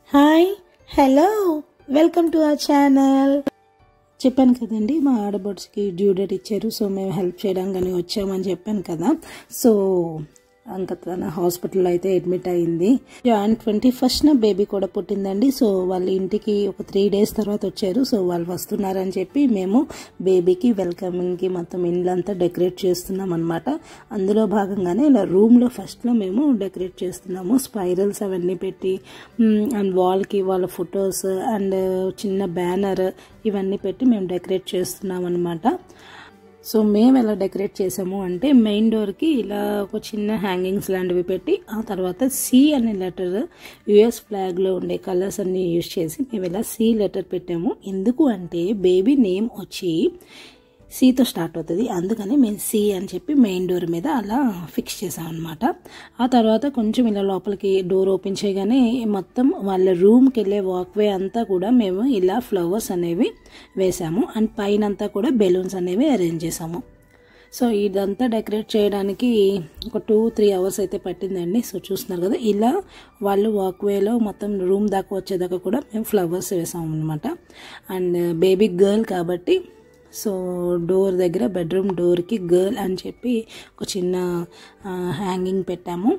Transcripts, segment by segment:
Hi hello welcome to our channel చెప్పాను కదండి మా ఆడబడ్స్కి డ్యూ డేట్ ఇచ్చారు సో మేము హెల్ప్ చేయడానికి వచ్చామని చెప్పాను కదా సో ఇంకా తన హాస్పిటల్లో అయితే అడ్మిట్ అయింది జాన్ ట్వంటీ ఫస్ట్న బేబీ కూడా పుట్టిందండి సో వాళ్ళ ఇంటికి ఒక త్రీ డేస్ తర్వాత వచ్చారు సో వాళ్ళు వస్తున్నారని చెప్పి మేము బేబీకి వెల్కమింగ్కి మొత్తం ఇండ్లంతా డెకరేట్ చేస్తున్నాం అనమాట అందులో భాగంగానే ఇలా రూమ్లో ఫస్ట్లో మేము డెకరేట్ చేస్తున్నాము స్పైరల్స్ అవన్నీ పెట్టి అండ్ వాల్కి వాళ్ళ ఫొటోస్ అండ్ చిన్న బ్యానర్ ఇవన్నీ పెట్టి మేము డెకరేట్ చేస్తున్నాం అనమాట సో మేము ఎలా డెకరేట్ చేసాము అంటే మెయిన్ డోర్కి ఇలా ఒక చిన్న హ్యాంగింగ్స్ లాంటివి పెట్టి ఆ తర్వాత సి అనే లెటర్ యుఎస్ ఫ్లాగ్లో ఉండే కలర్స్ అన్ని యూజ్ చేసి మేము ఇలా సి లెటర్ పెట్టాము ఎందుకు అంటే బేబీ నేమ్ వచ్చి సితో స్టార్ట్ అవుతుంది అందుకని మేము సి అని చెప్పి మెయిన్ డోర్ మీద అలా ఫిక్స్ చేసాం అనమాట ఆ తర్వాత కొంచెం ఇలా లోపలికి డోర్ ఓపెన్ చేయగానే మొత్తం వాళ్ళ రూమ్కి వెళ్ళే వాక్వే అంతా కూడా మేము ఇలా ఫ్లవర్స్ అనేవి వేసాము అండ్ పైన అంతా కూడా బెలూన్స్ అనేవి అరేంజ్ చేసాము సో ఇదంతా డెకరేట్ చేయడానికి ఒక టూ త్రీ అవర్స్ అయితే పట్టిందండి సో చూస్తున్నారు కదా ఇలా వాళ్ళు వాక్వేలో మొత్తం రూమ్ దాకా వచ్చేదాకా కూడా మేము ఫ్లవర్స్ వేసాము అనమాట అండ్ బేబీ గర్ల్ కాబట్టి సో డోర్ దగ్గర బెడ్రూమ్ డోర్కి గర్ల్ అని చెప్పి ఒక చిన్న హ్యాంగింగ్ పెట్టాము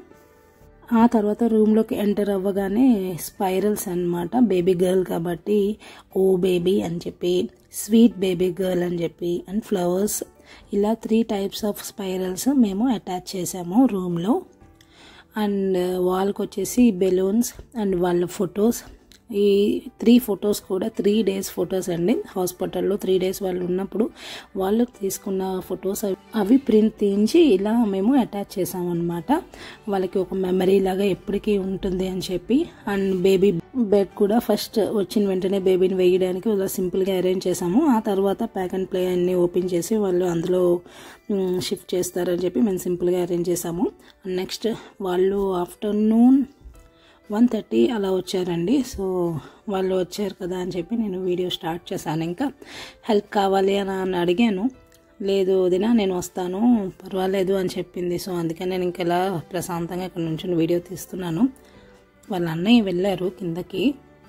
ఆ తర్వాత రూమ్లోకి ఎంటర్ అవ్వగానే స్పైరల్స్ అనమాట బేబీ గర్ల్ కాబట్టి ఓ బేబీ అని చెప్పి స్వీట్ బేబీ గర్ల్ అని చెప్పి అండ్ ఫ్లవర్స్ ఇలా త్రీ టైప్స్ ఆఫ్ స్పైరల్స్ మేము అటాచ్ చేసాము రూమ్లో అండ్ వాల్కి వచ్చేసి బెలూన్స్ అండ్ వాళ్ళ ఫొటోస్ ఈ త్రీ ఫొటోస్ కూడా త్రీ డేస్ ఫొటోస్ అండి హాస్పిటల్లో త్రీ డేస్ వాళ్ళు ఉన్నప్పుడు వాళ్ళు తీసుకున్న ఫొటోస్ అవి ప్రింట్ తీయించి ఇలా మేము అటాచ్ చేసామన్నమాట వాళ్ళకి ఒక మెమరీ లాగా ఎప్పటికీ ఉంటుంది అని చెప్పి అండ్ బేబీ బెడ్ కూడా ఫస్ట్ వచ్చిన వెంటనే బేబీని వేయడానికి ఇలా సింపుల్గా అరేంజ్ చేసాము ఆ తర్వాత ప్యాక్ అండ్ ప్లే అన్ని ఓపెన్ చేసి వాళ్ళు అందులో షిఫ్ట్ చేస్తారని చెప్పి మేము సింపుల్గా అరేంజ్ చేసాము నెక్స్ట్ వాళ్ళు ఆఫ్టర్నూన్ వన్ థర్టీ అలా వచ్చారండి సో వాళ్ళు వచ్చారు కదా అని చెప్పి నేను వీడియో స్టార్ట్ చేశాను ఇంకా హెల్ప్ కావాలి అని అని అడిగాను లేదు వదిన నేను వస్తాను పర్వాలేదు అని చెప్పింది సో అందుకని నేను ఇంకా ఇలా ప్రశాంతంగా ఇక్కడ నుంచి వీడియో తీస్తున్నాను వాళ్ళ అన్నయ్య వెళ్ళారు కిందకి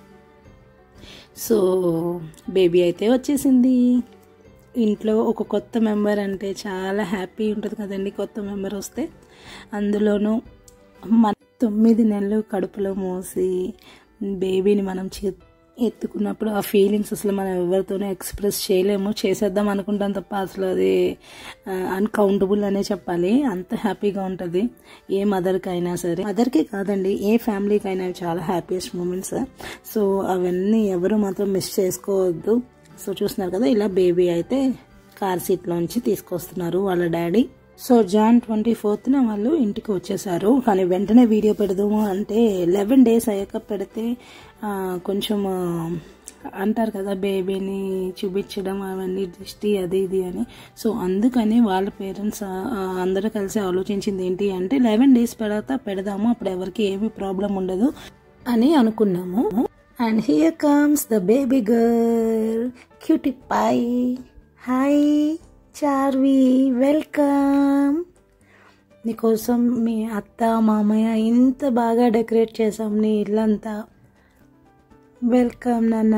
సో బేబీ అయితే వచ్చేసింది ఇంట్లో ఒక కొత్త మెంబర్ అంటే చాలా హ్యాపీ ఉంటుంది కదండి కొత్త మెంబర్ వస్తే అందులోనూ మన తొమ్మిది నెలలు కడుపులో మోసి బేబీని మనం చే ఎత్తుకున్నప్పుడు ఆ ఫీలింగ్స్ అసలు మనం ఎవరితోనూ ఎక్స్ప్రెస్ చేయలేము చేసేద్దాం అనుకుంటాం తప్ప అసలు అది అన్కౌంటబుల్ అనే చెప్పాలి అంత హ్యాపీగా ఉంటుంది ఏ మదర్కి అయినా సరే మదర్కి కాదండి ఏ ఫ్యామిలీకి అయినా చాలా హ్యాపీయెస్ట్ మూమెంట్స్ సో అవన్నీ ఎవరు మాత్రం మిస్ చేసుకోవద్దు సో చూస్తున్నారు కదా ఇలా బేబీ అయితే కార్ సీట్లోంచి తీసుకొస్తున్నారు వాళ్ళ డాడీ సో జాన్ ట్వంటీ ఫోర్త్న వాళ్ళు ఇంటికి వచ్చేసారు కానీ వెంటనే వీడియో పెడదాము అంటే లెవెన్ డేస్ అయ్యాక పెడితే కొంచెం అంటారు కదా బేబీని చూపించడం అవన్నీ దృష్టి అది ఇది అని సో అందుకని వాళ్ళ పేరెంట్స్ అందరూ కలిసి ఆలోచించింది ఏంటి అంటే లెవెన్ డేస్ పెడతా పెడదాము అప్పుడు ఎవరికి ఏమి ప్రాబ్లం ఉండదు అని అనుకున్నాము and here comes the baby girl cutie pie hi Charvi welcome నీకోసం మీ అత్త మామయ్య ఇంత బాగా డెకరేట్ చేసాం నీ ఇల్లంతా వెల్కమ్ నాన్న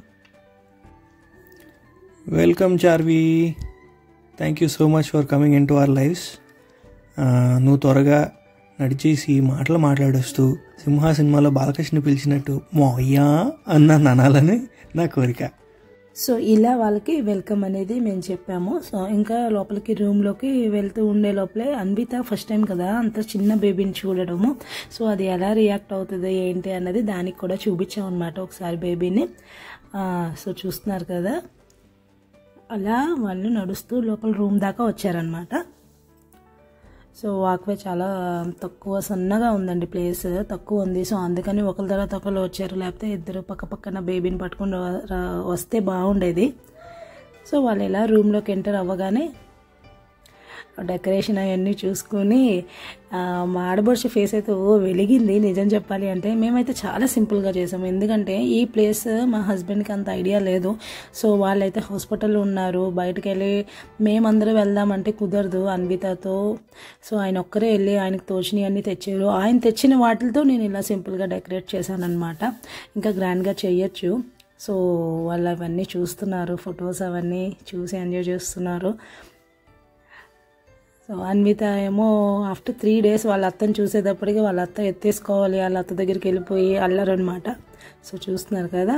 welcome Charvi thank you so much for coming in to our lives నువ్వు త్వరగా నడిచేసి మాటలు మాట్లాడొస్తూ సింహ సినిమాలో బాలకృష్ణ పిలిచినట్టు మోయ్యా అన్న అనాలని నా కోరిక సో ఇలా వాళ్ళకి వెల్కమ్ అనేది మేము చెప్పాము సో ఇంకా లోపలికి రూమ్లోకి వెళ్తూ ఉండే లోపలే అన్విత ఫస్ట్ టైం కదా అంత చిన్న బేబీని చూడడము సో అది ఎలా రియాక్ట్ అవుతుంది ఏంటి అన్నది దానికి కూడా చూపించాం అనమాట ఒకసారి బేబీని సో చూస్తున్నారు కదా అలా వాళ్ళు నడుస్తూ లోపల రూమ్ దాకా వచ్చారనమాట సో వాక్వే చాలా తక్కువ సన్నగా ఉందండి ప్లేస్ తక్కువ ఉంది సో అందుకని ఒకరి తర్వాత ఒకరు వచ్చారు లేకపోతే ఇద్దరు పక్క పక్కన బేబీని పట్టుకుని వస్తే బాగుండేది సో వాళ్ళు ఇలా రూమ్లోకి ఎంటర్ అవ్వగానే డెకరేషన్ అవన్నీ చూసుకుని ఆ, మా ఆడబడుచు ఫేస్ అయితే ఓ వెలిగింది నిజం చెప్పాలి అంటే మేమైతే చాలా సింపుల్గా చేసాము ఎందుకంటే ఈ ప్లేస్ మా హస్బెండ్కి అంత ఐడియా లేదు సో వాళ్ళైతే హాస్పిటల్లో ఉన్నారు బయటకు వెళ్ళి మేమందరం వెళ్దామంటే కుదరదు అన్వితతో సో ఆయన ఒక్కరే వెళ్ళి ఆయనకు తోచినవి అన్నీ తెచ్చారు ఆయన తెచ్చిన వాటితో నేను ఇలా సింపుల్గా డెకరేట్ చేశాను అనమాట ఇంకా గ్రాండ్గా చేయొచ్చు సో వాళ్ళు అవన్నీ చూస్తున్నారు ఫొటోస్ అవన్నీ చూసి ఎంజాయ్ చేస్తున్నారు సో అన్విత ఏమో ఆఫ్టర్ త్రీ డేస్ వాళ్ళ అత్తని చూసేటప్పటికి వాళ్ళ అత్త ఎత్తేసుకోవాలి వాళ్ళ అత్త దగ్గరికి వెళ్ళిపోయి అల్లరనమాట సో చూస్తున్నారు కదా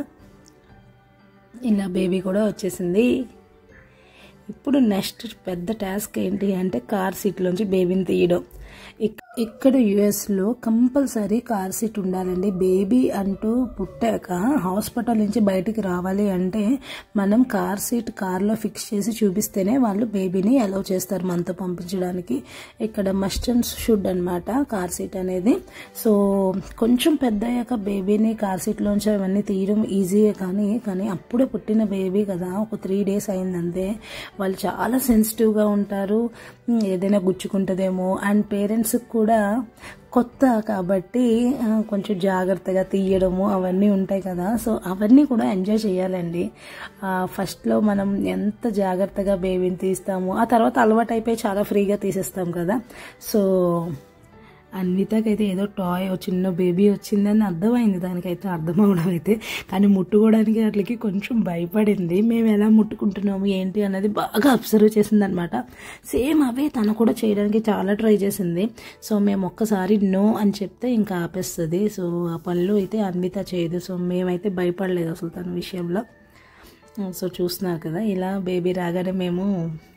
ఇలా బేబీ కూడా వచ్చేసింది ఇప్పుడు నెక్స్ట్ పెద్ద టాస్క్ ఏంటి అంటే కార్ సీట్లోంచి బేబీని తీయడం ఇక్- ఇక్కడ యుఎస్లో కంపల్సరీ కార్ సీట్ ఉండాలండి బేబీ అంటూ పుట్టాక హాస్పిటల్ నుంచి బయటికి రావాలి అంటే మనం కార్ సీట్ కార్లో ఫిక్స్ చేసి చూపిస్తేనే వాళ్ళు బేబీని అలౌ చేస్తారు మనతో పంపించడానికి ఇక్కడ మస్ట్ అండ్ షుడ్ అనమాట కార్ సీట్ అనేది సో కొంచెం పెద్ద అయ్యాక బేబీని కార్ సీట్లోంచి అవన్నీ తీయడం ఈజీయే కానీ కానీ అప్పుడే పుట్టిన బేబీ కదా ఒక త్రీ డేస్ అయిందంతే వాళ్ళు చాలా సెన్సిటివ్గా ఉంటారు ఉమ్, ఏదైనా గుచ్చుకుంటుందేమో అండ్ పేరెంట్స్కి కూడా కొత్త కాబట్టి ఆ, కొంచెం జాగ్రత్తగా తీయడము అవన్నీ ఉంటాయి కదా సో అవన్నీ కూడా ఎంజాయ్ చేయాలండి ఆ, ఫస్ట్లో మనం ఎంత జాగ్రత్తగా బేబీని తీస్తాము ఆ తర్వాత అలవాటు అయిపోయి చాలా ఫ్రీగా తీసేస్తాం కదా సో అన్వితకైతే ఏదో టాయ్ ఓ చిన్న బేబీ వచ్చిందని అర్థమైంది దానికైతే అర్థం అవడం అయితే కానీ ముట్టుకోవడానికి అట్లకి కొంచెం భయపడింది మేము ఎలా ముట్టుకుంటున్నాము ఏంటి అన్నది బాగా అబ్జర్వ్ చేసింది అనమాట సేమ్ అవే తను కూడా చేయడానికి చాలా ట్రై చేసింది సో మేము ఒక్కసారి నో అని చెప్తే ఇంకా ఆపేస్తుంది సో ఆ పనులు అయితే అన్విత చేయదు సో మేమైతే భయపడలేదు అసలు తన విషయంలో సో చూస్తున్నారు కదా ఇలా బేబీ రాగానే మేము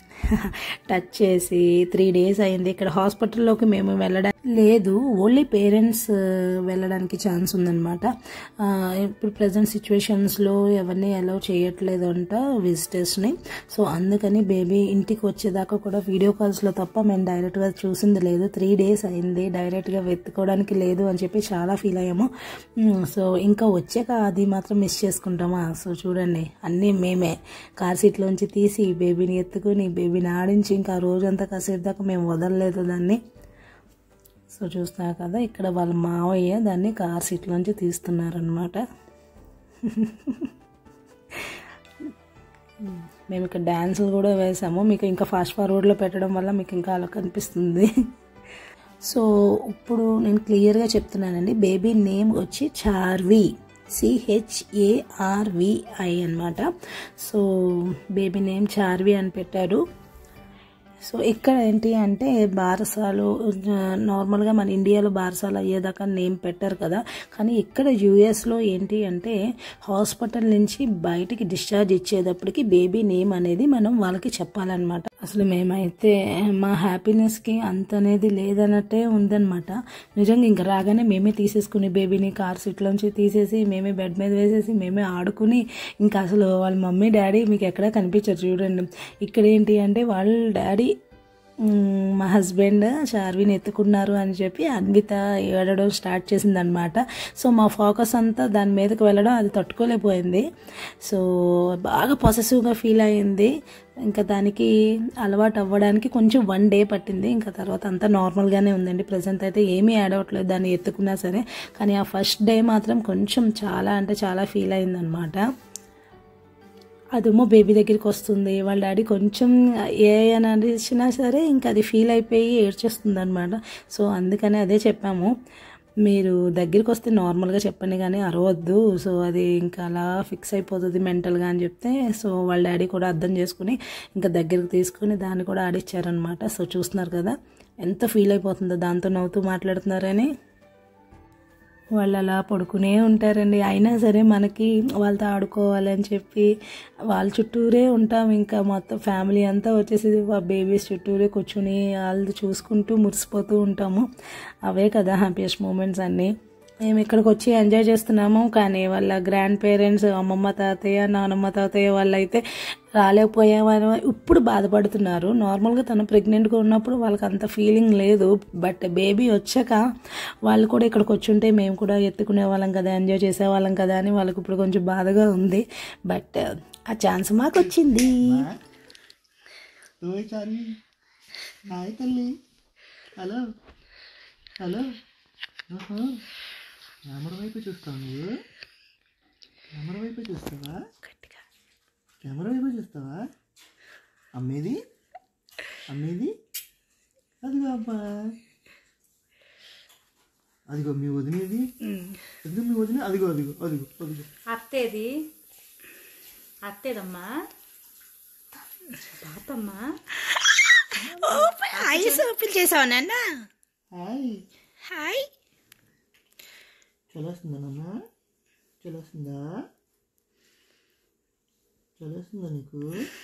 టచ్ చేసి త్రీ డేస్ అయింది ఇక్కడ హాస్పిటల్లోకి మేము వెళ్ళడం లేదు ఓన్లీ పేరెంట్స్ వెళ్ళడానికి ఛాన్స్ ఉందన్నమాట ఆ, ఇప్పుడు ప్రజెంట్ సిచ్యువేషన్స్లో ఎవరిని అలౌ చేయట్లేదు అంట విజిటర్స్ని సో అందుకని బేబీ ఇంటికి వచ్చేదాకా కూడా వీడియో కాల్స్లో తప్ప మేము డైరెక్ట్గా చూసింది లేదు త్రీ డేస్ అయింది డైరెక్ట్గా వెతుకోవడానికి లేదు అని చెప్పి చాలా ఫీల్ అయ్యాము ఉమ్, సో ఇంకా వచ్చాక అది మాత్రం మిస్ చేసుకుంటామా సో చూడండి అన్నీ మేమే కార్ సీట్లోంచి తీసి బేబీని ఎత్తుకుని బేబీని ఆడించి ఇంకా ఆ రోజంతా కాసేపు దాకా మేము వదలలేదు దాన్ని సో చూస్తున్నారు కదా ఇక్కడ వాళ్ళ మావయ్య దాన్ని కార్ సీట్లోంచి తీస్తున్నారనమాట మేము ఇక్కడ డ్యాన్సులు కూడా వేసాము మీకు ఇంకా ఫాస్ట్ ఫార్వర్డ్లో పెట్టడం వల్ల మీకు ఇంకా అలా కనిపిస్తుంది సో ఇప్పుడు నేను క్లియర్గా చెప్తున్నానండి బేబీ నేమ్ వచ్చి చార్వి సిహెచ్ఏఆర్విఐ అనమాట సో బేబీ నేమ్ చార్వి అని పెట్టారు సో ఇక్కడ ఏంటి అంటే బారసాలు ఆ, నార్మల్గా మన ఇండియాలో బారసాలు అయ్యేదాకా నేమ్ పెట్టారు కదా కానీ ఇక్కడ యూఎస్లో ఏంటి అంటే హాస్పిటల్ నుంచి బయటికి డిశ్చార్జ్ ఇచ్చేటప్పటికి బేబీ నేమ్ అనేది మనం వాళ్ళకి చెప్పాలన్నమాట అసలు మేమైతే మా హ్యాపీనెస్కి అంత అనేది లేదన్నట్టే ఉందన్నమాట నిజంగా ఇంకా రాగానే మేమే తీసేసుకుని బేబీని కార్ సీట్లోంచి తీసేసి మేమే బెడ్ మీద వేసేసి మేమే ఆడుకుని ఇంకా అసలు వాళ్ళ మమ్మీ డాడీ మీకు ఎక్కడ కనిపించరు చూడండి ఇక్కడ ఏంటి అంటే వాళ్ళ డాడీ మ్, మా హస్బెండ్ షార్విని ఎత్తుకున్నారు అని చెప్పి అన్విత ఏడడం స్టార్ట్ చేసిందనమాట సో మా ఫోకస్ అంతా దాని మీదకి వెళ్ళడం అది తట్టుకోలేకపోయింది సో బాగా పాసెసివ్గా ఫీల్ అయింది ఇంకా దానికి అలవాటు అవ్వడానికి కొంచెం వన్ డే పట్టింది ఇంకా తర్వాత అంతా నార్మల్గానే ఉందండి ప్రజెంట్ అయితే ఏమీ యాడ్ అవ్వట్లేదు దాన్ని ఎత్తుకున్నా సరే కానీ ఆ ఫస్ట్ డే మాత్రం కొంచెం చాలా అంటే చాలా ఫీల్ అయిందనమాట అదేమో బేబీ దగ్గరికి వస్తుంది వాళ్ళ డాడీ కొంచెం ఏ అని అనిచ్చినా సరే ఇంకా అది ఫీల్ అయిపోయి ఏడ్చేస్తుంది అనమాట సో అందుకని అదే చెప్పాము మీరు దగ్గరికి వస్తే నార్మల్గా చెప్పండి కానీ అరవద్దు సో అది ఇంకా అలా ఫిక్స్ అయిపోతుంది మెంటల్గా అని చెప్తే సో వాళ్ళ డాడీ కూడా అర్థం చేసుకుని ఇంకా దగ్గరికి తీసుకుని దాన్ని కూడా ఆడిచ్చారనమాట సో చూస్తున్నారు కదా ఎంత ఫీల్ అయిపోతుందో దాంతో నవ్వుతూ మాట్లాడుతున్నారని వాళ్ళు అలా పడుకునే ఉంటారండి అయినా సరే మనకి వాళ్ళతో ఆడుకోవాలని చెప్పి వాళ్ళ చుట్టూరే ఉంటాం ఇంకా మొత్తం ఫ్యామిలీ అంతా వచ్చేసి ఆ బేబీస్ చుట్టూరే కూర్చుని వాళ్ళు చూసుకుంటూ మురిసిపోతూ ఉంటాము అవే కదా హ్యాపీయెస్ట్ మూమెంట్స్ అన్నీ మేము ఇక్కడికి వచ్చి ఎంజాయ్ చేస్తున్నాము కానీ వాళ్ళ గ్రాండ్ పేరెంట్స్ అమ్మమ్మ తాతయ్య నానమ్మ తాతయ్య వాళ్ళైతే రాలేకపోయామని ఇప్పుడు బాధపడుతున్నారు నార్మల్గా తను ప్రెగ్నెంట్గా ఉన్నప్పుడు వాళ్ళకి అంత ఫీలింగ్ లేదు బట్ బేబీ వచ్చాక వాళ్ళు కూడా ఇక్కడికి వచ్చి ఉంటే మేము కూడా ఎత్తుకునే వాళ్ళం కదా ఎంజాయ్ చేసేవాళ్ళం కదా అని వాళ్ళకి ఇప్పుడు కొంచెం బాధగా ఉంది బట్ ఆ ఛాన్స్ మాకు వచ్చింది ఓయ్ చార్వి హాయ్ తల్లి హలో హలో ఆహా. కెమెరా వైపు చూస్తావు నువ్వు కెమెరా వైపు చూస్తావా కెమెరా వైపు చూస్తావా అమ్మేది అమ్మేది అదిగో అబ్బా అదిగో మీ వదినేది ఎందుకు మీ వదిన అదిగో అదిగో అదిగో అదిగో అత్తేది అత్తేదమ్మా పాపమ్మా ఐస్ ఓపెన్ చేసావు నాన్న హాయ్ హాయ్ చలేస్తుందనమ్మా చలేస్తుందా చలేస్తుందా నీకు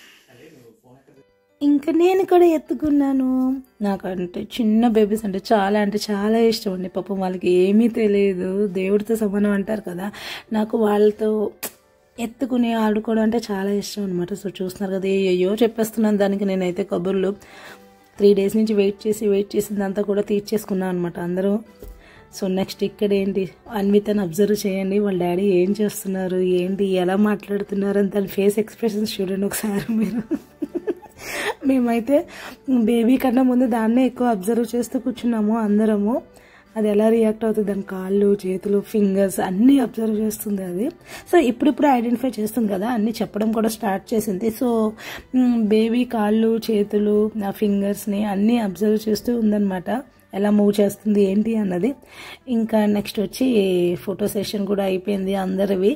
ఇంకా నేను కూడా ఎత్తుకున్నాను నాకంటే చిన్న బేబీస్ అంటే చాలా అంటే చాలా ఇష్టం అండి పాపం వాళ్ళకి ఏమీ తెలియదు దేవుడితో సమానం అంటారు కదా నాకు వాళ్ళతో ఎత్తుకుని ఆడుకోవడం అంటే చాలా ఇష్టం అనమాట సో చూస్తున్నారు కదా అయ్యో చెప్పేస్తున్నాను దానికి నేనైతే కబుర్లు త్రీ డేస్ నుంచి వెయిట్ చేసి వెయిట్ చేసిందంతా కూడా తీర్చేసుకున్నాను అనమాట అందరూ సో నెక్స్ట్ ఇక్కడ ఏంటి అన్వితని అబ్జర్వ్ చేయండి వాళ్ళ డాడీ ఏం చేస్తున్నారు ఏంటి ఎలా మాట్లాడుతున్నారు అని తన ఫేస్ ఎక్స్ప్రెషన్స్ చూడండి ఒకసారి మీరు మేమైతే బేబీ కన్నా ముందు దాన్నే ఎక్కువ అబ్జర్వ్ చేస్తూ కూర్చున్నాము అందరము అది ఎలా రియాక్ట్ అవుతుంది దాని కాళ్ళు చేతులు ఫింగర్స్ అన్నీ అబ్జర్వ్ చేస్తుంది అది సో ఇప్పుడిప్పుడు ఐడెంటిఫై చేస్తుంది కదా అన్నీ చెప్పడం కూడా స్టార్ట్ చేసింది సో బేబీ కాళ్ళు చేతులు ఆ ఫింగర్స్ని అన్నీ అబ్జర్వ్ చేస్తూ ఉందన్నమాట ఎలా మూవ్ చేస్తుంది ఏంటి అన్నది ఇంకా నెక్స్ట్ వచ్చి ఫోటో సెషన్ కూడా అయిపోయింది అందరివి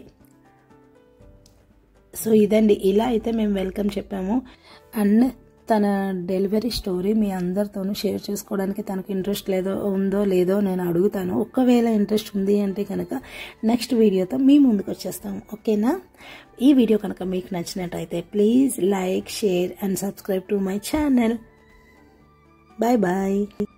సో ఇదండి ఇలా అయితే మేము వెల్కమ్ చెప్పాము అండ్ తన డెలివరీ స్టోరీ మీ అందరితోనూ షేర్ చేసుకోవడానికి తనకు ఇంట్రెస్ట్ లేదో ఉందో లేదో నేను అడుగుతాను ఒకవేళ ఇంట్రెస్ట్ ఉంది అంటే కనుక నెక్స్ట్ వీడియోతో మీ ముందుకు వచ్చేస్తాం ఓకేనా ఈ వీడియో కనుక మీకు నచ్చినట్టయితే please like share and subscribe to my channel bye bye